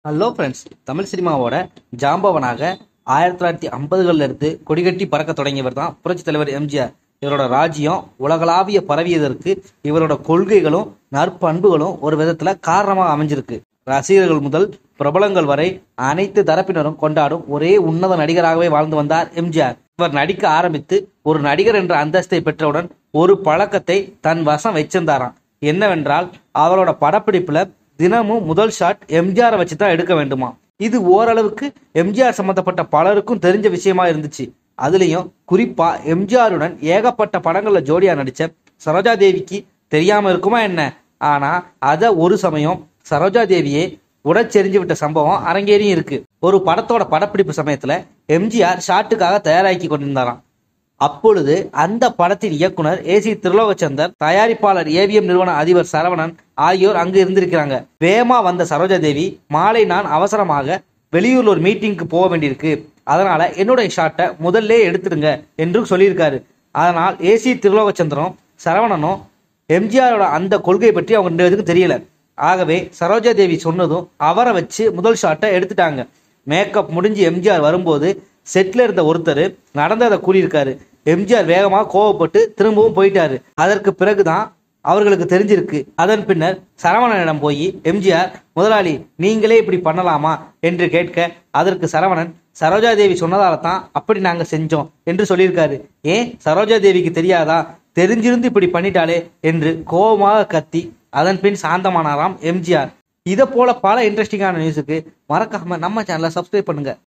hello friends Tamil சினிமாவோட ஜாம்பவனாக ஆயிரத்தி தொள்ளாயிரத்தி ஐம்பதுகளில் இருந்து கொடிகட்டி பறக்க தொடங்கியவர் தான் புரட்சித் தலைவர் எம்ஜிஆர் இவரோட ராஜ்யம் உலகளாவிய பரவியதற்கு இவரோட கொள்கைகளும் நற்பண்புகளும் ஒரு விதத்துல காரணமாக அமைஞ்சிருக்கு ரசிகர்கள் முதல் பிரபலங்கள் வரை அனைத்து தரப்பினரும் கொண்டாடும் ஒரே உன்னத நடிகராகவே வாழ்ந்து வந்தார் எம்ஜிஆர் இவர் நடிக்க ஆரம்பித்து ஒரு நடிகர் என்ற அந்தஸ்தை பெற்றவுடன் ஒரு பழக்கத்தை தன் வசம் வச்சிருந்தாராம் என்னவென்றால் அவரோட படப்பிடிப்புல தினமும் முதல் ஷாட் எம்ஜிஆரை வச்சு தான் எடுக்க வேண்டுமா இது ஓரளவுக்கு எம்ஜிஆர் சம்பந்தப்பட்ட பலருக்கும் தெரிஞ்ச விஷயமா இருந்துச்சு அதுலயும் குறிப்பா எம்ஜிஆருடன் ஏகப்பட்ட படங்கள்ல ஜோடியா நடிச்ச சரோஜா தேவிக்கு தெரியாம இருக்குமா என்ன ஆனா அத ஒரு சமயம் சரோஜா தேவியே உடச்செறிஞ்சு விட்ட சம்பவம் அரங்கேறியும் இருக்கு ஒரு படத்தோட படப்பிடிப்பு சமயத்துல எம்ஜிஆர் ஷாட்டுக்காக தயாராக்கி கொண்டிருந்தாராம் அப்பொழுது அந்த படத்தின் இயக்குனர் ஏசி திருலோகச்சந்தர் தயாரிப்பாளர் ஏவிஎம் நிறுவன அதிபர் சரவணன் ஆகியோர் அங்கு இருந்திருக்கிறாங்க வேகமா வந்த சரோஜா தேவி மாலை நான் அவசரமாக வெளியூர்ல ஒரு மீட்டிங்க்கு போக வேண்டியிருக்கு அதனால என்னுடைய ஷாட்டை முதல்ல எடுத்துடுங்க என்று சொல்லியிருக்காரு அதனால் ஏசி திருலோகச்சந்திரனும் சரவணனும் எம்ஜிஆரோட அந்த கொள்கை பற்றி அவங்க ரெண்டு பேருக்கும் தெரியல ஆகவே சரோஜா தேவி சொன்னதும் அவரை வச்சு முதல் ஷாட்டை எடுத்துட்டாங்க மேக்கப் முடிஞ்சு எம்ஜிஆர் வரும்போது செட்ல இருந்த ஒருத்தர் நடந்ததை கூறியிருக்காரு எம்ஜிஆர் வேகமாக கோவப்பட்டு திரும்பவும் போயிட்டாரு அதற்கு பிறகுதான் அவர்களுக்கு தெரிஞ்சிருக்கு அதன் பின்னர் சரவணனிடம் போய் எம்ஜிஆர் முதலாளி நீங்களே இப்படி பண்ணலாமா என்று கேட்க அதற்கு சரவணன் சரோஜா தேவி சொன்னதால தான் அப்படி நாங்க செஞ்சோம் என்று சொல்லியிருக்காரு ஏன் சரோஜா தேவிக்கு தெரியாதா தெரிஞ்சிருந்து இப்படி பண்ணிட்டாளே என்று கோபமாக கத்தி அதன் பின் சாந்தமானாராம் எம்ஜிஆர் இதை போல பல இன்ட்ரெஸ்டிங்கான நியூஸுக்கு மறக்காம நம்ம சேனலை சப்ஸ்கிரைப் பண்ணுங்க